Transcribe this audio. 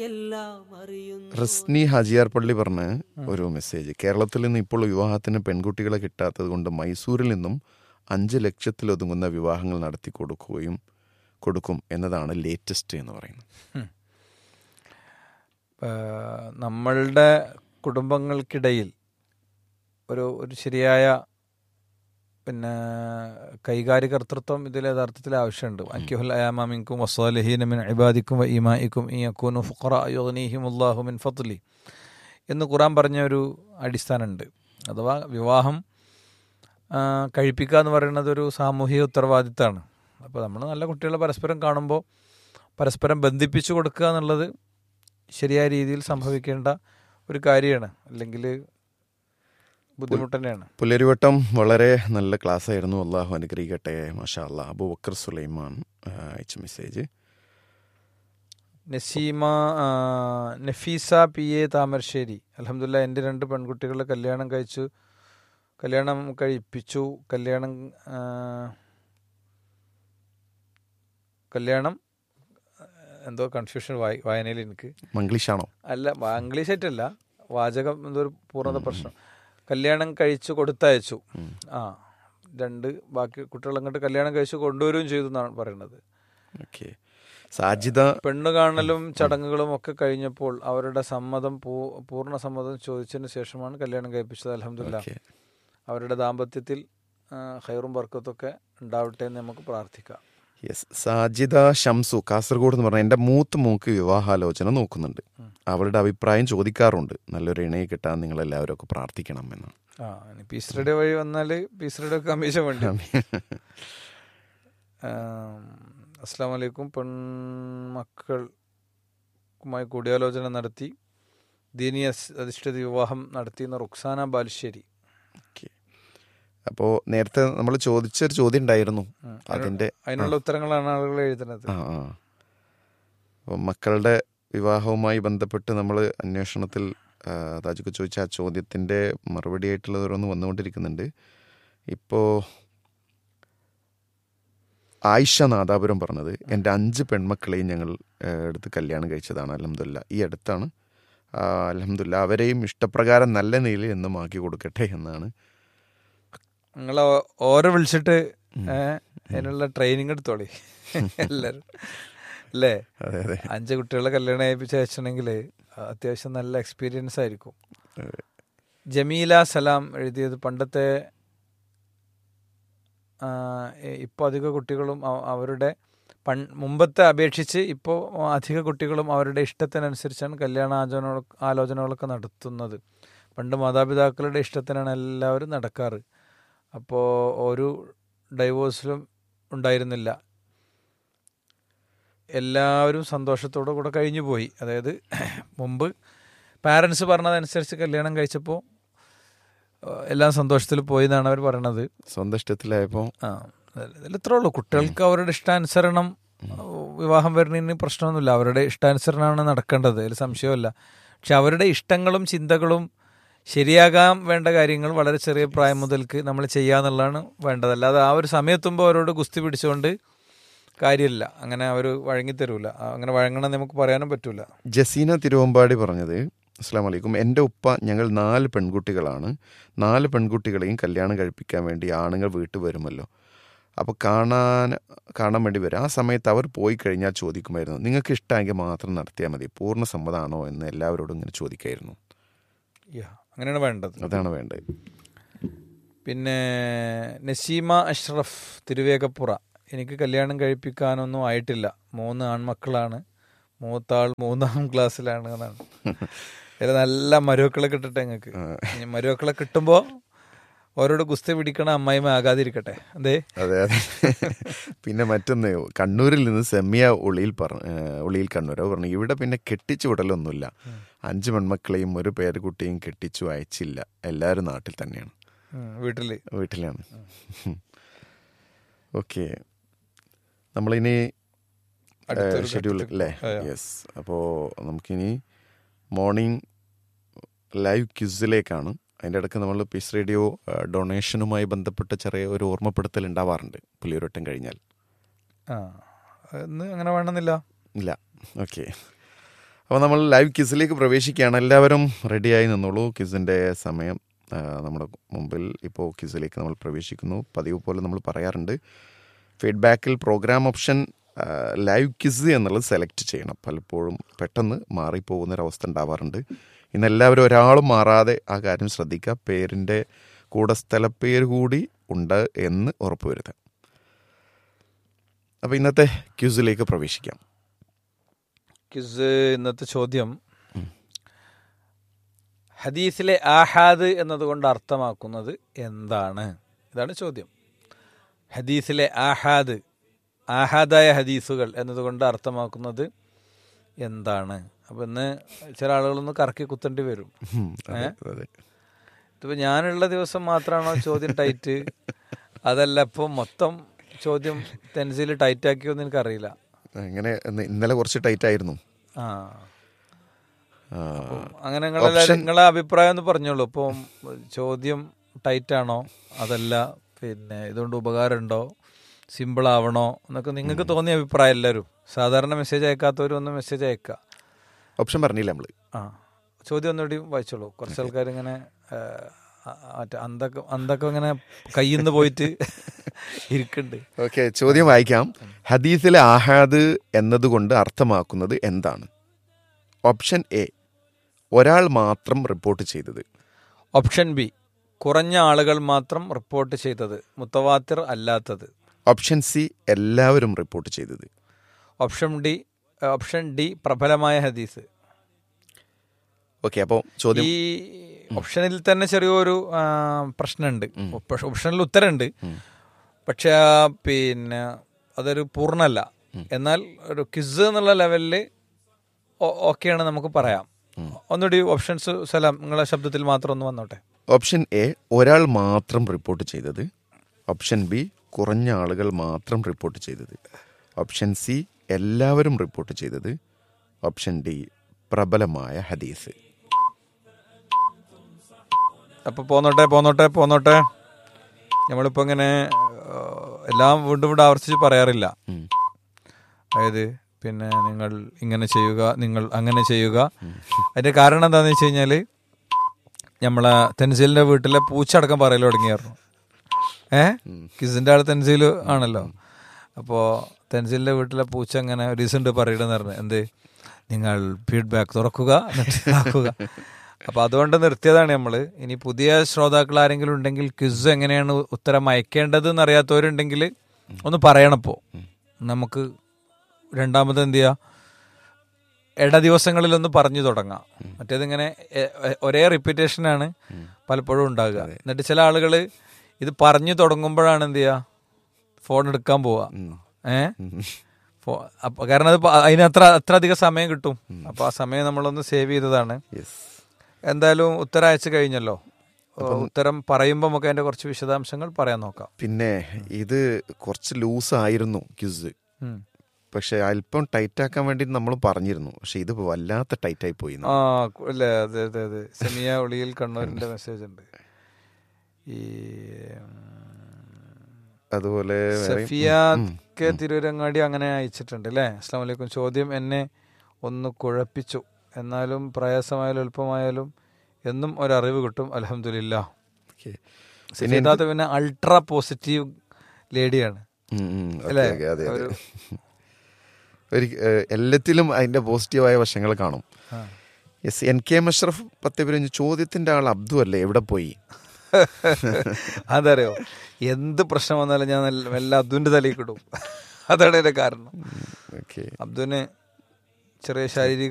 റസ്നി ഹാജിയാർ പള്ളി പറഞ്ഞ ഒരു മെസ്സേജ് കേരളത്തിൽ നിന്ന് ഇപ്പോൾ വിവാഹത്തിന് പെൺകുട്ടികളെ കിട്ടാത്തത് കൊണ്ട് മൈസൂരിൽ നിന്നും അഞ്ച് ലക്ഷത്തിലൊതുങ്ങുന്ന വിവാഹങ്ങൾ നടത്തി കൊടുക്കുകയും കൊടുക്കും എന്നതാണ് ലേറ്റസ്റ്റ് എന്ന് പറയുന്നത് ഏഹ് നമ്മളുടെ കുടുംബങ്ങൾക്കിടയിൽ ഒരു ഒരു ശരിയായ പിന്നെ കൈകാര്യകർത്തൃത്വം ഇതിൽ യഥാർത്ഥത്തിൽ ആവശ്യമുണ്ട് അക്കിഹുൽ അയാമിക്കും വസ്വാലഹീന മിൻ ഇബാദിക്കും വ ഈമായിക്കും ഈ അക്കൂനു ഫുഖറ യുഗ്നീഹിം അല്ലാഹു മിൻ ഫത്ലി എന്ന് ഖുറാൻ പറഞ്ഞ ഒരു അടിസ്ഥാനമുണ്ട് അഥവാ വിവാഹം ആ, കഴിപ്പിക്കുക എന്ന് പറയുന്നത് ഒരു സാമൂഹിക ഉത്തരവാദിത്തമാണ് അപ്പോൾ നമ്മൾ നല്ല കുട്ടികളെ പരസ്പരം കാണുമ്പോൾ പരസ്പരം ബന്ധിപ്പിച്ചു കൊടുക്കുക എന്നുള്ളത് ശരിയായ രീതിയിൽ സംഭവിക്കേണ്ട ഒരു കാര്യമാണ് അല്ലെങ്കിൽ ബുദ്ധിമുട്ട് തന്നെയാണ് പുലരിവട്ടം വളരെ നല്ല ക്ലാസ് ആയിരുന്നു അള്ളാഹു അനുഗ്രഹിക്കട്ടെ മാഷാ അല്ലാ അബു ബക്കർ സുലൈമാൻ ആ, അയച്ച മെസ്സേജ് നസീമ ആ, നഫീസ പി എ താമരശ്ശേരി അലഹമില്ല എൻ്റെ രണ്ട് പെൺകുട്ടികളെ കല്യാണം കഴിച്ചു കല്യാണം കഴിപ്പിച്ചു കല്യാണം ആ, കല്യാണം എന്തോ കൺഫ്യൂഷൻ വായി വായനയിൽ എനിക്ക് മംഗ്ലീഷാണോ അല്ല വാ- ഇംഗ്ലീഷ് ആയിട്ടല്ല വാചകം എന്തോ ഒരു പൂർണ്ണത പ്രശ്നം കല്യാണം കഴിച്ചു കൊടുത്തയച്ചു ആ രണ്ട് ബാക്കി കുട്ടികൾ അങ്ങോട്ട് കല്യാണം കഴിച്ചു കൊണ്ടുവരികയും ചെയ്തു എന്നാണ് പറയുന്നത് ഓക്കെ സാജിദ പെണ്ണ് കാണലും ചടങ്ങുകളും ഒക്കെ കഴിഞ്ഞപ്പോൾ അവരുടെ സമ്മതം പൂ- പൂർണ്ണ സമ്മതം ചോദിച്ചതിന് ശേഷമാണ് കല്യാണം കഴിപ്പിച്ചത് അലഹമില്ല ഓക്കെ അവരുടെ ദാമ്പത്യത്തിൽ ആ, ഹൈറും ബർക്കത്തൊക്കെ ഉണ്ടാവട്ടെ എന്ന് നമുക്ക് പ്രാർത്ഥിക്കാം യെസ് സാജിദ ഷംസു കാസർഗോഡ് എന്ന് പറഞ്ഞാൽ എൻ്റെ മൂത്ത് മൂക്ക് വിവാഹാലോചന നോക്കുന്നുണ്ട് അവരുടെ അഭിപ്രായം ചോദിക്കാറുണ്ട് നല്ലൊരു ഇണയെ കിട്ടാൻ നിങ്ങൾ എല്ലാവരും ഒക്കെ പ്രാർത്ഥിക്കണം എന്ന് ആ ഇനി പീസ് റേഡിയോ വഴി വന്നാൽ പീസ് റേഡിയോ കമ്മീഷൻ വേണ്ടി അസ്സാം വലൈക്കും പെൺമക്കൾക്കുമായി കൂടിയാലോചന നടത്തി ദീനീയ സ് അധിഷ്ഠിത വിവാഹം നടത്തിയെന്ന റുക്സാന ബാലുശ്ശേരി അപ്പോൾ നേരത്തെ നമ്മൾ ചോദിച്ചൊരു ചോദ്യം ഉണ്ടായിരുന്നു ഉം. അതിൻ്റെ അതിനുള്ള ഉത്തരങ്ങളാണ് ആളുകൾ എഴുതുന്നത് ആ ആ അപ്പോൾ മക്കളുടെ വിവാഹവുമായി ബന്ധപ്പെട്ട് നമ്മൾ അന്വേഷണത്തിൽ ആ, താജുക്ക് ചോദിച്ച ആ ചോദ്യത്തിൻ്റെ മറുപടി ആയിട്ടുള്ളത് ഓരോന്ന് വന്നുകൊണ്ടിരിക്കുന്നുണ്ട് ഇപ്പോൾ ആയിഷ നാദാപുരം പറഞ്ഞത് എൻ്റെ അഞ്ച് പെൺമക്കളെയും ഞങ്ങൾ ആ, എടുത്ത് കല്യാണം കഴിച്ചതാണ് അലഹമുല്ല ഈ അടുത്താണ് അലഹമുല്ല അവരെയും ഇഷ്ടപ്രകാരം നല്ല നിലയിൽ എന്നും ആക്കി കൊടുക്കട്ടെ എന്നാണ് നിങ്ങൾ ഓരോ വിളിച്ചിട്ട് ഏ, അതിനുള്ള ട്രെയിനിങ് എടുത്തോളി എല്ലാരും അല്ലേ അതെ അതെ അഞ്ച് കുട്ടികളെ കല്യാണം കഴിപ്പിച്ച് അയച്ചിട്ടുണ്ടെങ്കിൽ അത്യാവശ്യം നല്ല എക്സ്പീരിയൻസ് ആയിരിക്കും ജമീല സലാം എഴുതിയത് പണ്ടത്തെ ഇപ്പോൾ അധിക കുട്ടികളും അവ- അവരുടെ പൺ മുമ്പത്തെ അപേക്ഷിച്ച് ഇപ്പോൾ അധിക കുട്ടികളും അവരുടെ ഇഷ്ടത്തിനനുസരിച്ചാണ് കല്യാണ ആചോന ആലോചനകളൊക്കെ നടത്തുന്നത് പണ്ട് മാതാപിതാക്കളുടെ ഇഷ്ടത്തിനാണ് എല്ലാവരും നടക്കാറ് അപ്പോൾ ഒരു ഡൈവോഴ്സിലും ഉണ്ടായിരുന്നില്ല എല്ലാവരും സന്തോഷത്തോടു കൂടെ കഴിഞ്ഞു പോയി അതായത് മുമ്പ് പാരൻസ് പറഞ്ഞതനുസരിച്ച് കല്യാണം കഴിച്ചപ്പോൾ ഏഹ്, എല്ലാം സന്തോഷത്തിൽ പോയി എന്നാണ് അവർ പറയണത് സ്വന്തം ഇഷ്ടത്തിലായപ്പോൾ ആ ഇതിൽ ഇത്രേ ഉള്ളൂ കുട്ടികൾക്ക് അവരുടെ ഇഷ്ടാനുസരണം വിവാഹം വരുന്നതിന് പ്രശ്നമൊന്നുമില്ല അവരുടെ ഇഷ്ടാനുസരണമാണ് നടക്കേണ്ടത് അതിൽ സംശയമല്ല പക്ഷെ അവരുടെ ഇഷ്ടങ്ങളും ചിന്തകളും ശരിയാകാൻ വേണ്ട കാര്യങ്ങൾ വളരെ ചെറിയ പ്രായം മുതൽക്ക് നമ്മൾ ചെയ്യാന്നുള്ളതാണ് വേണ്ടത് അല്ലാതെ ആ ഒരു സമയത്തുമ്പോൾ അവരോട് ഗുസ്തി പിടിച്ചുകൊണ്ട് കാര്യമില്ല അങ്ങനെ അവർ വഴങ്ങിത്തരൂല അങ്ങനെ വഴങ്ങണം നമുക്ക് പറയാനും പറ്റൂല ജസീന തിരുവമ്പാടി പറഞ്ഞത് അസ്സാം വലൈക്കും എൻ്റെ ഉപ്പ ഞങ്ങൾ നാല് പെൺകുട്ടികളാണ് നാല് പെൺകുട്ടികളെയും കല്യാണം കഴിപ്പിക്കാൻ വേണ്ടി ആണുങ്ങൾ വീട്ടിൽ വരുമല്ലോ അപ്പോൾ കാണാൻ കാണാൻ വേണ്ടി വരും ആ സമയത്ത് അവർ പോയി കഴിഞ്ഞാൽ ചോദിക്കുമായിരുന്നു നിങ്ങൾക്ക് ഇഷ്ടമെങ്കിൽ മാത്രം നടത്തിയാൽ മതി പൂർണ്ണ സമ്മതമാണോ എന്ന് എല്ലാവരോടും ഇങ്ങനെ ചോദിക്കായിരുന്നു യാ അങ്ങനെയാണ് വേണ്ടത് അതാണ് വേണ്ടത് പിന്നെ നസീമ അഷ്റഫ് തിരുവേഗപ്പുറ എനിക്ക് കല്യാണം കഴിപ്പിക്കാനൊന്നും ആയിട്ടില്ല മൂന്ന് ആൺമക്കളാണ് മൂത്താൾ മൂന്നാം ക്ലാസ്സിലാണ് എന്നാണ് അതിൽ നല്ല മരുമക്കളെ കിട്ടട്ടെ ഞങ്ങൾക്ക് ഇനി മരുമക്കളെ കിട്ടുമ്പോൾ ഓരോട് ഗുസ്തി പിടിക്കണ അമ്മായിമ ആകാതിരിക്കട്ടെ അതെ അതെ അതെ പിന്നെ മറ്റൊന്ന് കണ്ണൂരിൽ നിന്ന് സെമിയ ഉളിയിൽ പറ ഉളിയിൽ കണ്ണൂർ അവർ പറഞ്ഞു ഇവിടെ പിന്നെ കെട്ടിച്ചു വിടലൊന്നുമില്ല അഞ്ച് പെൺമക്കളെയും ഒരു പേരക്കുട്ടിയും കെട്ടിച്ചു അയച്ചില്ല എല്ലാവരും നാട്ടിൽ തന്നെയാണ് ഉം, വീട്ടില് വീട്ടിലാണ് ഓക്കെ നമ്മളിനി അടുത്തൊരു ഷെഡ്യൂൾ ഘട്ടത്തിൽ- അല്ലേ ആ, യെസ് അപ്പോൾ നമുക്കിനി മോർണിംഗ് ലൈവ് ക്യൂസിലേക്കാണ് അതിൻ്റെ ഇടയ്ക്ക് നമ്മൾ പീസ് റേഡിയോ ഡൊണേഷനുമായി ബന്ധപ്പെട്ട ചെറിയ ഒരു ഓർമ്മപ്പെടുത്തൽ ഉണ്ടാവാറുണ്ട് പുലിയൊരൊട്ടം കഴിഞ്ഞാൽ ആ ഇന്ന് അങ്ങനെ വേണമെന്നില്ല ഇല്ല ഓക്കെ അപ്പോൾ നമ്മൾ ലൈവ് ക്വിസിലേക്ക് പ്രവേശിക്കുകയാണ് എല്ലാവരും റെഡിയായി നിന്നോളൂ ക്വിസിൻ്റെ സമയം ആ, നമ്മുടെ മുമ്പിൽ ഇപ്പോൾ ക്വിസിലേക്ക് നമ്മൾ പ്രവേശിക്കുന്നു പതിവ് പോലെ നമ്മൾ പറയാറുണ്ട് ഫീഡ്ബാക്കിൽ പ്രോഗ്രാം ഓപ്ഷൻ ആ, ലൈവ് ക്വിസ് എന്നുള്ളത് സെലക്ട് ചെയ്യണം പലപ്പോഴും പെട്ടെന്ന് മാറിപ്പോകുന്നൊരവസ്ഥ ഉണ്ടാവാറുണ്ട് ഇന്ന് എല്ലാവരും ഒരാളും മാറാതെ ആ കാര്യം ശ്രദ്ധിക്കുക പേരിൻ്റെ കൂടെ സ്ഥലപ്പേര് കൂടി ഉണ്ട് എന്ന് ഉറപ്പുവരുത്തുക അപ്പോൾ ഇന്നത്തെ ക്വിസിലേക്ക് പ്രവേശിക്കാം ക്വിസ് ഇന്നത്തെ ചോദ്യം ഹദീസിലെ ആഹാദ് എന്നതുകൊണ്ട് അർത്ഥമാക്കുന്നത് എന്താണ് ഇതാണ് ചോദ്യം ഹദീസിലെ ആഹാദ് ആഹാദായ ഹദീസുകൾ എന്നതുകൊണ്ട് അർത്ഥമാക്കുന്നത് എന്താണ് അപ്പം ഇന്ന് ചില ആളുകളൊന്ന് കറക്കി കുത്തേണ്ടി വരും ഉം, അതെ, അതെ. ഇതിപ്പോൾ ഞാനുള്ള ദിവസം മാത്രമാണോ ചോദ്യം ടൈറ്റ് അതല്ല ഇപ്പോൾ മൊത്തം ചോദ്യം തെൻസിൽ ടൈറ്റ് ആക്കിയോന്ന് എനിക്കറിയില്ല ഇങ്ങനെ ഇന്ന് ഇന്നലെ കുറച്ച് ടൈറ്റ് ആയിരുന്നു ആ ആ, അങ്ങനെ നിങ്ങളെല്ലാവരും നിങ്ങളെ അഭിപ്രായം ഒന്ന് പറഞ്ഞോളൂ ഇപ്പം ചോദ്യം ടൈറ്റ് ആണോ അതല്ല പിന്നെ ഇതുകൊണ്ട് ഉപകാരമുണ്ടോ സിമ്പിൾ ആവണോ എന്നൊക്കെ നിങ്ങൾക്ക് തോന്നിയ അഭിപ്രായം എല്ലാവരും സാധാരണ മെസ്സേജ് അയക്കാത്തവരും ഒന്ന് മെസ്സേജ് അയക്കുക ഓപ്ഷൻ പറഞ്ഞില്ല നമ്മള് ആ ചോദ്യം ഒന്നുകൂടി വായിച്ചോളൂ കുറച്ച് ആൾക്കാർ ഇങ്ങനെ മറ്റേ അന്തൊക്കെ അന്തൊക്കെ ഇങ്ങനെ കയ്യിൽ നിന്ന് പോയിട്ട് ഇരിക്കുന്നുണ്ട് ഓക്കെ ചോദ്യം വായിക്കാം ഹദീസിലെ ആഹാദ് എന്നതുകൊണ്ട് അർത്ഥമാക്കുന്നത് എന്താണ് ഓപ്ഷൻ എ ഒരാൾ മാത്രം റിപ്പോർട്ട് ചെയ്തത് ഓപ്ഷൻ ബി കുറഞ്ഞ ആളുകൾ മാത്രം റിപ്പോർട്ട് ചെയ്തത് മുത്തവാത്തിർ അല്ലാത്തത് ഓപ്ഷൻ സി എല്ലാവരും റിപ്പോർട്ട് ചെയ്തത് ഓപ്ഷൻ ഡി ഓപ്ഷൻ ഡി പ്രബലമായ ഹദീസ് ഓക്കെ അപ്പോൾ ചോദ്യം ഈ ഓപ്ഷനിൽ തന്നെ ചെറിയൊരു ആ, പ്രശ്നമുണ്ട് ഓപ്പ- ഓപ്ഷനിൽ ഉത്തരമുണ്ട് പക്ഷെ ആ, പിന്നെ അതൊരു പൂർണ്ണല്ല എന്നാൽ ഒരു ക്വിസ് എന്നുള്ള ലെവലിൽ ഓക്കെയാണ് നമുക്ക് പറയാം ഒന്നുകൂടി ഓപ്ഷൻസ് സലാം നിങ്ങളെ ശബ്ദത്തിൽ മാത്രം ഒന്ന് വന്നോട്ടെ ഓപ്ഷൻ എ ഒരാൾ മാത്രം റിപ്പോർട്ട് ചെയ്തത് ഓപ്ഷൻ ബി കുറഞ്ഞ ആളുകൾ മാത്രം റിപ്പോർട്ട് ചെയ്തത് ഓപ്ഷൻ സി എല്ലാവരും റിപ്പോർട്ട് ചെയ്തത് ഓപ്ഷൻ ഡി പ്രബലമായ ഹദീസ് അപ്പൊ പോന്നോട്ടെ പോന്നോട്ടെ പോന്നോട്ടെ നമ്മളിപ്പോ ഇങ്ങനെ ആ, എല്ലാം വീണ്ടും വീണ്ടും ആവർത്തിച്ച് പറയാറില്ല ഉം. അതായത് പിന്നെ നിങ്ങൾ ഇങ്ങനെ ചെയ്യുക നിങ്ങൾ അങ്ങനെ ചെയ്യുക അതിന്റെ കാരണം എന്താന്ന് വെച്ച് കഴിഞ്ഞാല് നമ്മളെ തെൻസീലിന്റെ വീട്ടിലെ പൂച്ച അടക്കം പറയൽ തുടങ്ങിയായിരുന്നു ഏ കിസിന്റെ ആള് തെൻസീൽ ആണല്ലോ അപ്പോ തെൻസീലിന്റെ വീട്ടിലെ പൂച്ച അങ്ങനെ ഒരു ദിവസം ഉണ്ട് പറയണെന്ന് പറഞ്ഞു എന്ത് നിങ്ങൾ ഫീഡ്ബാക്ക് തുറക്കുക എന്നിട്ട് ആക്കുക അപ്പൊ അതുകൊണ്ട് നിർത്തിയതാണ് നമ്മള് ഇനി പുതിയ ശ്രോതാക്കൾ ആരെങ്കിലും ഉണ്ടെങ്കിൽ ക്വിസ് എങ്ങനെയാണ് ഉത്തരം അയക്കേണ്ടത് എന്നറിയാത്തവരുണ്ടെങ്കിൽ ഒന്ന് പറയണപ്പോ നമുക്ക് രണ്ടാമത് എന്ത് ചെയ്യാ ഇട ദിവസങ്ങളിലൊന്ന് പറഞ്ഞു തുടങ്ങാം മറ്റേതിങ്ങനെ എ- എ- ഒരേ റിപ്പീറ്റേഷനാണ് പലപ്പോഴും ഉണ്ടാകുക എന്നിട്ട് ചില ആളുകൾ ഇത് പറഞ്ഞു തുടങ്ങുമ്പോഴാണ് എന്ത് ചെയ്യുക ഫോൺ എടുക്കാൻ പോവുക ഏ ഫോ- അപ്പൊ കാരണം അത് പ- അതിന് അത്ര അത്ര അധികം സമയം കിട്ടും അപ്പൊ ആ സമയം നമ്മളൊന്ന് സേവ് ചെയ്തതാണ് യെസ് എന്തായാലും ഉത്തരം അയച്ചു കഴിഞ്ഞല്ലോ ഉത്തരം പറയുമ്പോൾ നമുക്ക് അതിന്റെ കുറച്ച് വിശദാംശങ്ങൾ പറയാൻ നോക്കാം പിന്നെ ഇത് കുറച്ച് ലൂസായിരുന്നു ക്യുസ് ഉം. പക്ഷെ അല്പം ടൈറ്റ് ആക്കാൻ വേണ്ടി നമ്മൾ പറഞ്ഞിരുന്നു പക്ഷെ ഇത് വല്ലാത്ത ടൈറ്റ് ആയി പോയി ആ കു- അല്ലേ അതെ അതെ അതെ സെമിയ ഒളിയിൽ കണ്ണൂരിന്റെ മെസ്സേജ് ഉണ്ട് ഈ ഉം, അതുപോലെ വേറെയും- സഫിയ കെ തിരൂരങ്ങാടി അങ്ങനെ അയച്ചിട്ടുണ്ട് അല്ലേ അസ്ലാം വലൈക്കും ചോദ്യം എന്നെ ഒന്ന് കുഴപ്പിച്ചു എന്നാലും പ്രയാസമായാലും എളുപ്പമായാലും എന്നും ഒരറിവ് കിട്ടും അലഹമില്ല Okay. സഫിയത്താത്ത പിന്നെ അൾട്രാ പോസിറ്റീവ് ലേഡിയാണ് ഉം, ഉം. Okay, അല്ലേ? okay, അതെ അതെ ഒരു- ഒരു ഏഹ്, എല്ലാത്തിലും അതിന്റെ പോസിറ്റീവായ വശങ്ങൾ കാണും ആ. യെസ് എൻ കെ മഷ്റഫ് പത്ത് പേര് ചോദ്യത്തിന്റെ ആൾ അബ്ദു അല്ലേ എവിടെ പോയി അതറിയോ എന്ത് പ്രശ്നം വന്നാലും ഞാൻ നല്ല- മെല്ലെ അബ്ദുവിന്റെ തലയിൽ കിടും അതാണ് എന്റെ കാരണം ഓക്കെ അബ്ദുവിന് ചെറിയ ശാരീരിക